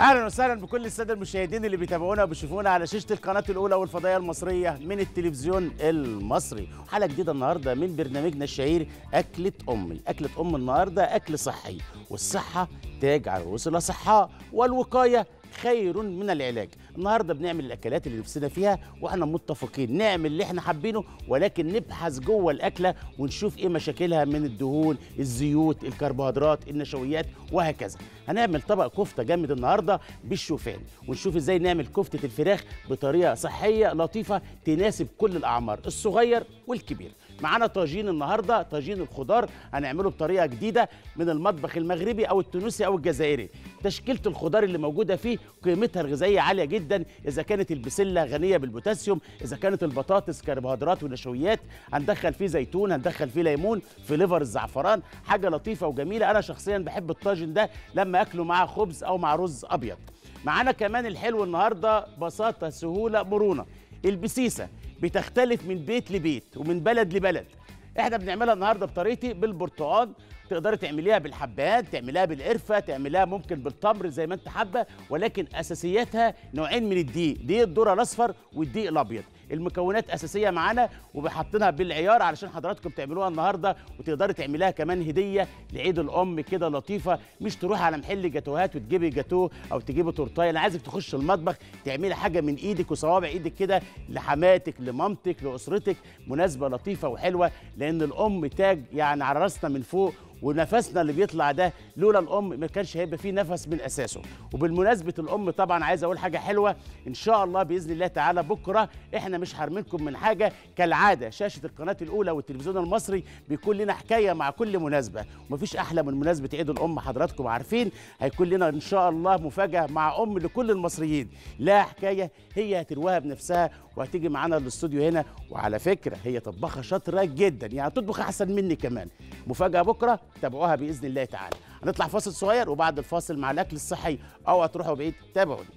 اهلا وسهلا بكل الساده المشاهدين اللي بيتابعونا وبيشوفونا على شاشه القناه الاولى والفضائيه المصريه من التلفزيون المصري حلقه جديده النهارده من برنامجنا الشهير اكله امي اكله ام النهارده اكل صحي والصحه تاج على رؤوس الاصحاء والوقايه خير من العلاج النهارده بنعمل الاكلات اللي نفسنا فيها واحنا متفقين نعمل اللي احنا حابينه ولكن نبحث جوه الاكله ونشوف ايه مشاكلها من الدهون الزيوت الكربوهيدرات النشويات وهكذا هنعمل طبق كفته جامد النهارده بالشوفان ونشوف ازاي نعمل كفته الفراخ بطريقه صحيه لطيفه تناسب كل الاعمار الصغير والكبير معانا طاجين النهارده طاجين الخضار هنعمله بطريقه جديده من المطبخ المغربي او التونسي او الجزائري تشكيله الخضار اللي موجوده فيه قيمتها الغذائيه عاليه جدا اذا كانت البسله غنيه بالبوتاسيوم اذا كانت البطاطس كربوهيدرات ونشويات هندخل فيه زيتون هندخل فيه ليمون في ليفر الزعفران حاجه لطيفه وجميله انا شخصيا بحب الطاجن ده لما اكله مع خبز او مع رز ابيض معانا كمان الحلو النهارده بساطه سهوله مرونه البسيسه بتختلف من بيت لبيت ومن بلد لبلد احنا بنعملها النهارده بطريقتي بالبرتقال تقدري تعمليها بالحبات تعمليها بالقرفه تعمليها ممكن بالتمر زي ما انت حابه ولكن اساسياتها نوعين من الدقيق دقيق الذره الاصفر والدقيق الابيض المكونات اساسيه معانا وبحطينها بالعيار علشان حضراتكم تعملوها النهارده وتقدري تعمليها كمان هديه لعيد الام كده لطيفه مش تروح على محل جاتوهات وتجيبي جاتوه او تجيبي تورتايه انا عايزك تخش المطبخ تعملي حاجه من ايدك وصوابع ايدك كده لحماتك لمامتك لاسرتك مناسبه لطيفه وحلوه لان الام تاج يعني على راسنا من فوق ونفسنا اللي بيطلع ده لولا الام ما كانش هيبقى فيه نفس من اساسه وبالمناسبه الام طبعا عايز اقول حاجه حلوه ان شاء الله باذن الله تعالى بكره احنا مش حارمينكم من حاجه كالعاده شاشه القناه الاولى والتلفزيون المصري بيكون لنا حكايه مع كل مناسبه ومفيش احلى من مناسبه عيد الام حضراتكم عارفين هيكون لنا ان شاء الله مفاجاه مع ام لكل المصريين لا حكايه هي هترواها بنفسها وهتيجي معانا الاستوديو هنا وعلى فكره هي طباخه شاطره جدا يعني تطبخ احسن مني كمان مفاجاه بكره تابعوها باذن الله تعالى هنطلع فاصل صغير وبعد الفاصل مع الاكل الصحي او هتروحوا بعيد تابعوني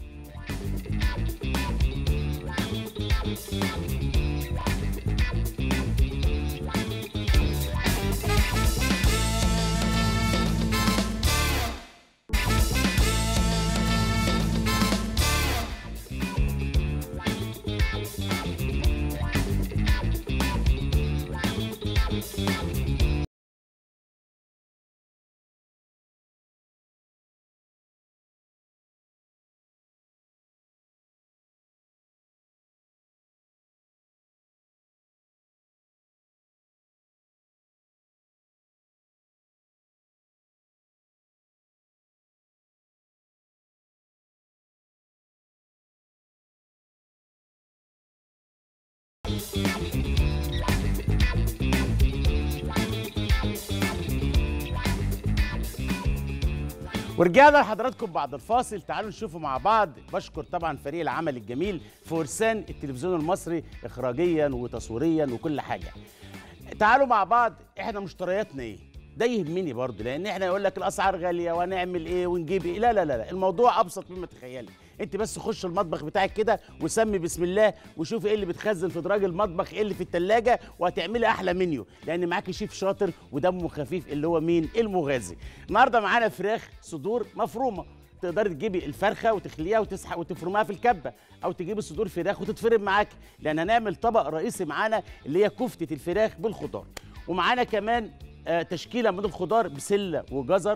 ورجعنا لحضراتكم بعد الفاصل تعالوا نشوفوا مع بعض بشكر طبعا فريق العمل الجميل فرسان التلفزيون المصري اخراجيا وتصويريا وكل حاجه تعالوا مع بعض احنا مشترياتنا ايه ده يهمني برضه لان احنا يقول لك الاسعار غاليه وهنعمل ايه ونجيب ايه لا لا لا, لا. الموضوع ابسط مما تخيلي انت بس خش المطبخ بتاعك كده وسمي بسم الله وشوفي ايه اللي بتخزن في دراج المطبخ ايه اللي في التلاجة وهتعملي احلى منيو لان معاكي شيف شاطر ودمه خفيف اللي هو مين المغازي النهارده معانا فراخ صدور مفرومه تقدري تجيبي الفرخه وتخليها وتسحق وتفرمها في الكبه او تجيبي صدور فراخ وتتفرم معاكي لان هنعمل طبق رئيسي معانا اللي هي كفته الفراخ بالخضار ومعانا كمان آه تشكيله من الخضار بسله وجزر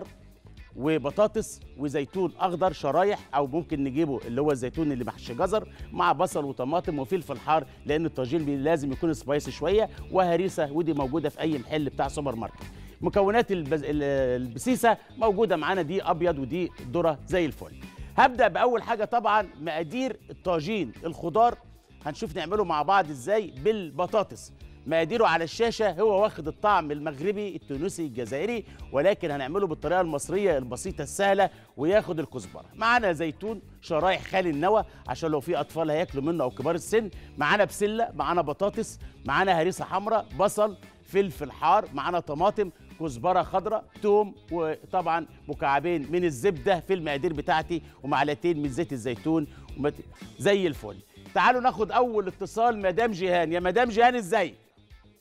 وبطاطس وزيتون اخضر شرايح او ممكن نجيبه اللي هو الزيتون اللي محشي جزر مع بصل وطماطم وفلفل حار لان الطاجين لازم يكون سبايسي شويه وهريسه ودي موجوده في اي محل بتاع سوبر ماركت مكونات البز... البسيسه موجوده معانا دي ابيض ودي ذره زي الفل هبدا باول حاجه طبعا مقادير الطاجين الخضار هنشوف نعمله مع بعض ازاي بالبطاطس مقاديره على الشاشه هو واخد الطعم المغربي التونسي الجزائري ولكن هنعمله بالطريقه المصريه البسيطه السهله وياخد الكزبره معانا زيتون شرايح خالي النوى عشان لو في اطفال هياكلوا منه او كبار السن معانا بسله معانا بطاطس معانا هريسه حمراء بصل فلفل حار معانا طماطم كزبره خضراء توم وطبعا مكعبين من الزبده في المقادير بتاعتي ومعلقتين من زيت الزيتون ومت... زي الفل تعالوا ناخد اول اتصال مدام جيهان يا مدام جيهان ازاي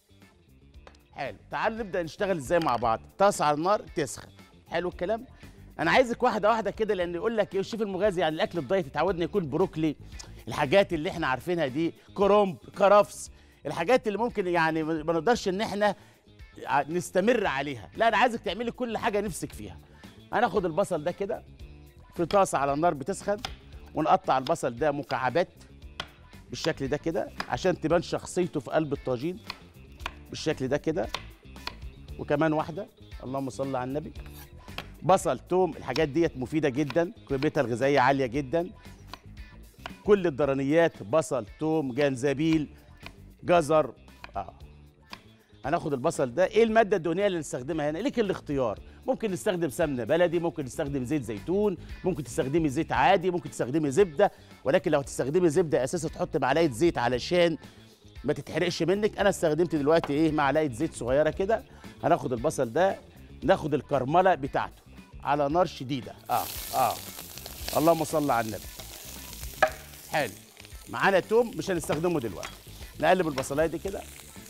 حلو تعالوا نبدا نشتغل ازاي مع بعض طاسه على النار تسخن حلو الكلام انا عايزك واحده واحده كده لان يقول لك ايه الشيف المغازي يعني الاكل الدايت اتعودنا يكون بروكلي الحاجات اللي احنا عارفينها دي كرنب كرفس الحاجات اللي ممكن يعني ما نقدرش ان احنا نستمر عليها لا انا عايزك تعملي كل حاجه نفسك فيها هناخد البصل ده كده في طاسه على النار بتسخن ونقطع البصل ده مكعبات بالشكل ده كده عشان تبان شخصيته في قلب الطاجين بالشكل ده كده وكمان واحده اللهم صل على النبي بصل توم الحاجات ديت مفيده جدا قيمتها الغذائيه عاليه جدا كل الضرنيات بصل توم جنزبيل جزر اه هناخد البصل ده ايه الماده الدهنيه اللي نستخدمها هنا ليك الاختيار ممكن نستخدم سمنه بلدي ممكن نستخدم زيت زيتون ممكن تستخدمي زيت عادي ممكن تستخدمي زبده ولكن لو تستخدمي زبده اساسا تحط معلقه زيت علشان ما تتحرقش منك انا استخدمت دلوقتي ايه معلقه زيت صغيره كده هناخد البصل ده ناخد الكرمله بتاعته على نار شديده اه اه اللهم صل على النبي حلو معانا توم مش هنستخدمه دلوقتي نقلب البصلايه دي كده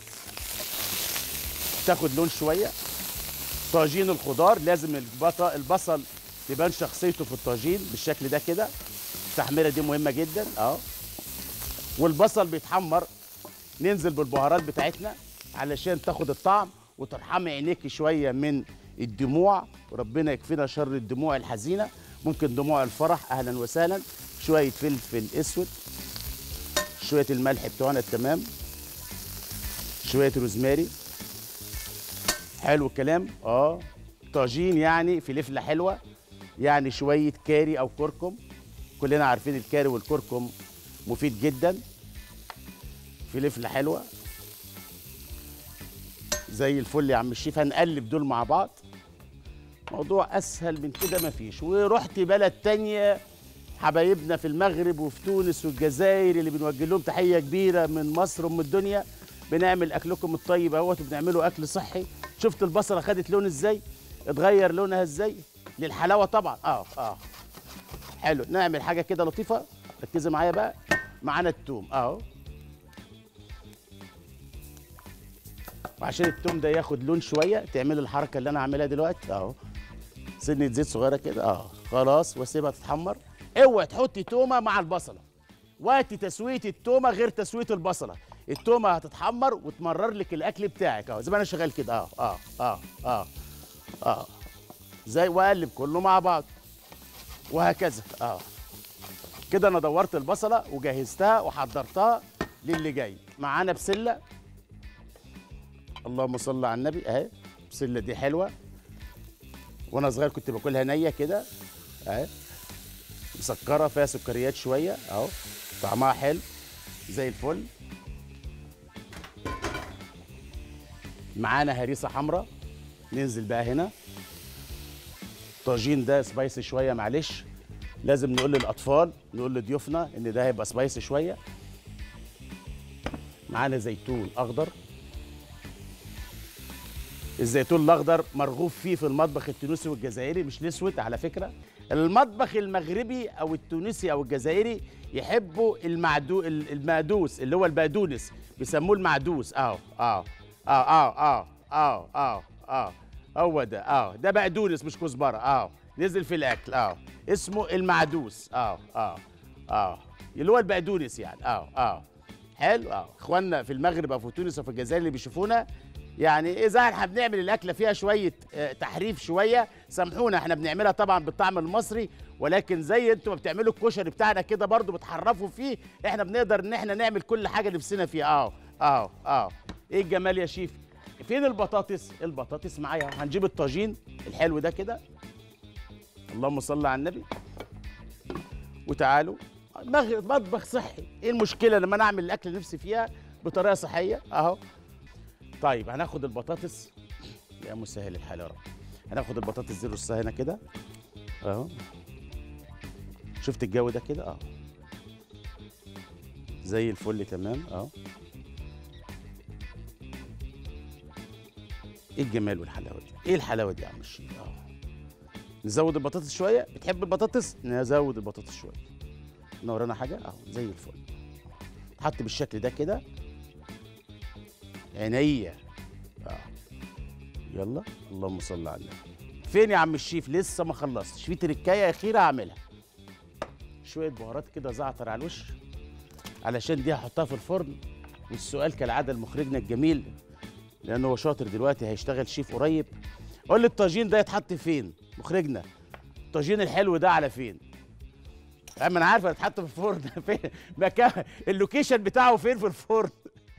تاخد لون شويه طاجين الخضار لازم البصل تبان شخصيته في الطاجين بالشكل ده كده التحميره دي مهمه جدا اه والبصل بيتحمر ننزل بالبهارات بتاعتنا علشان تاخد الطعم وترحمي عينيك شويه من الدموع وربنا يكفينا شر الدموع الحزينه ممكن دموع الفرح اهلا وسهلا شويه فلفل اسود شويه الملح بتوعنا التمام شويه روزماري حلو الكلام اه طاجين يعني فلفله حلوه يعني شويه كاري او كركم كلنا عارفين الكاري والكركم مفيد جدا فلفله حلوه زي الفل يا عم الشيف هنقلب دول مع بعض موضوع اسهل من كده مفيش ورحت بلد تانية حبايبنا في المغرب وفي تونس والجزائر اللي بنوجه لهم تحيه كبيره من مصر ام الدنيا بنعمل اكلكم الطيب اهوت وبنعمله اكل صحي شفت البصله خدت لون ازاي اتغير لونها ازاي للحلاوه طبعا اه اه حلو نعمل حاجه كده لطيفه ركزي معايا بقى معانا التوم اهو وعشان التوم ده ياخد لون شويه تعملي الحركه اللي انا عاملها دلوقتي اهو سنه زيت صغيره كده اه خلاص واسيبها تتحمر اوعي تحطي تومه مع البصله وقت تسويه التومه غير تسويه البصله التومه هتتحمر وتمرر لك الاكل بتاعك اهو زي ما انا شغال كده اه اه اه اه اه زي واقلب كله مع بعض وهكذا اه كده انا دورت البصله وجهزتها وحضرتها للي جاي معانا بسله اللهم صل على النبي اهي بسله دي حلوه وانا صغير كنت باكلها نيه كده اهي مسكره فيها سكريات شويه اهو طعمها حلو زي الفل معانا هريسه حمراء ننزل بقى هنا الطاجين ده سبايسي شويه معلش لازم نقول للاطفال نقول لضيوفنا ان ده هيبقى سبايسي شويه معانا زيتون اخضر الزيتون الاخضر مرغوب فيه في المطبخ التونسي والجزائري مش الاسود على فكره المطبخ المغربي او التونسي او الجزائري يحبوا المعدو المعدوس اللي هو البقدونس بيسموه المعدوس اه اه اه اه اه اه اه اه هو ده اه ده بقدونس مش كزبره اه نزل في الاكل اه اسمه المعدوس اه اه اه اللي هو البقدونس يعني اه اه حلو اه اخواننا في المغرب او في تونس او في الجزائر اللي بيشوفونا يعني اذا احنا بنعمل الاكله فيها شويه آه، تحريف شويه سامحونا احنا بنعملها طبعا بالطعم المصري ولكن زي انتوا ما بتعملوا الكشري بتاعنا كده برضو بتحرفوا فيه احنا بنقدر ان احنا نعمل كل حاجه نفسنا فيها اه اه اه ايه الجمال يا شيف فين البطاطس البطاطس معايا هنجيب الطاجين الحلو ده كده اللهم صل على النبي وتعالوا مغ- مطبخ صحي ايه المشكله لما انا اعمل الاكل اللي نفسي فيها بطريقه صحيه اهو طيب هناخد البطاطس يا مسهل الحال يا رب هناخد البطاطس دي نرصها هنا كده اهو شفت الجو ده كده اه زي الفل تمام اهو ايه الجمال والحلاوه دي ايه الحلاوه دي يا عم الشيخ اه نزود البطاطس شويه بتحب البطاطس نزود البطاطس شويه نورانا حاجه اهو زي الفل تحط بالشكل ده كده عينيا اه يلا اللهم صل على النبي فين يا عم الشيف لسه ما خلصتش في تركايه اخيره هعملها شويه بهارات كده زعتر على الوش علشان دي هحطها في الفرن والسؤال كالعاده لمخرجنا الجميل لانه هو شاطر دلوقتي هيشتغل شيف قريب قول لي الطاجين ده يتحط فين مخرجنا الطاجين الحلو ده على فين اما انا عارف هيتحط في الفرن فين مكان اللوكيشن بتاعه فين في الفرن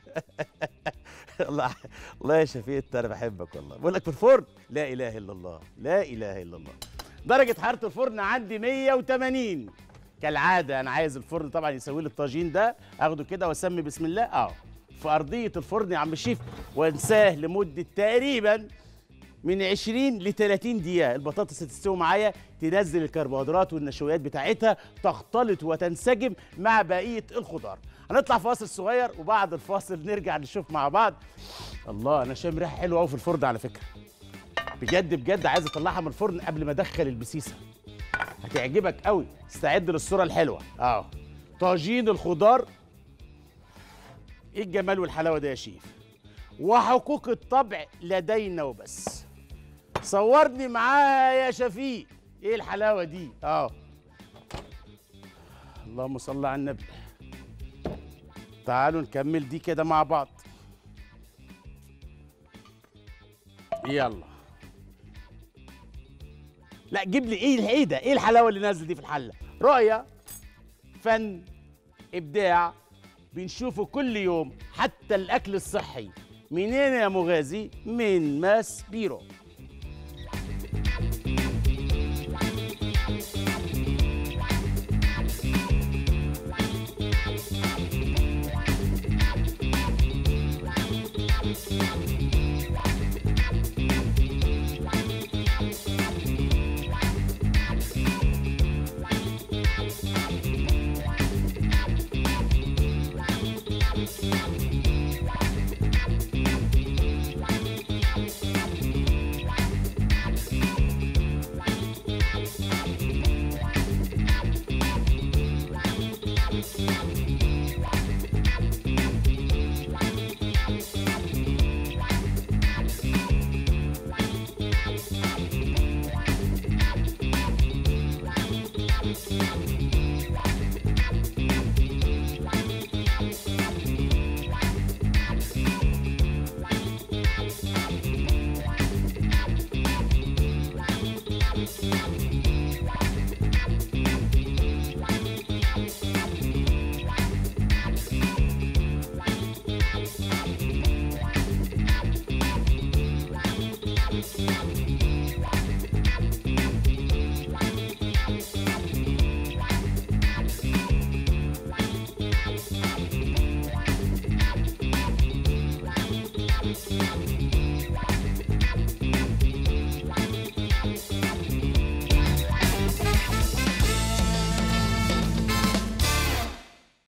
الله الله يا شفيق انت انا بحبك والله بقول لك في الفرن لا اله الا الله لا اله الا الله درجه حراره الفرن عندي 180 كالعاده انا عايز الفرن طبعا يسوي لي الطاجين ده اخده كده واسمي بسم الله اه في ارضيه الفرن يا عم الشيف وانساه لمده تقريبا من 20 ل 30 دقيقة البطاطس تستوي معايا تنزل الكربوهيدرات والنشويات بتاعتها تختلط وتنسجم مع بقية الخضار هنطلع فاصل صغير وبعد الفاصل نرجع نشوف مع بعض الله انا شامم ريحة حلوة قوي في الفرن على فكرة بجد بجد عايز اطلعها من الفرن قبل ما ادخل البسيسة هتعجبك قوي استعد للصورة الحلوة اه طاجين الخضار ايه الجمال والحلاوة ده يا شيف وحقوق الطبع لدينا وبس صورني معاها يا شفيق ايه الحلاوه دي اه اللهم صل على النبي تعالوا نكمل دي كده مع بعض يلا لا جيب لي ايه ايه ده ايه الحلاوه اللي نازله دي في الحله رؤيه فن ابداع بنشوفه كل يوم حتى الاكل الصحي منين يا مغازي من ماس بيرو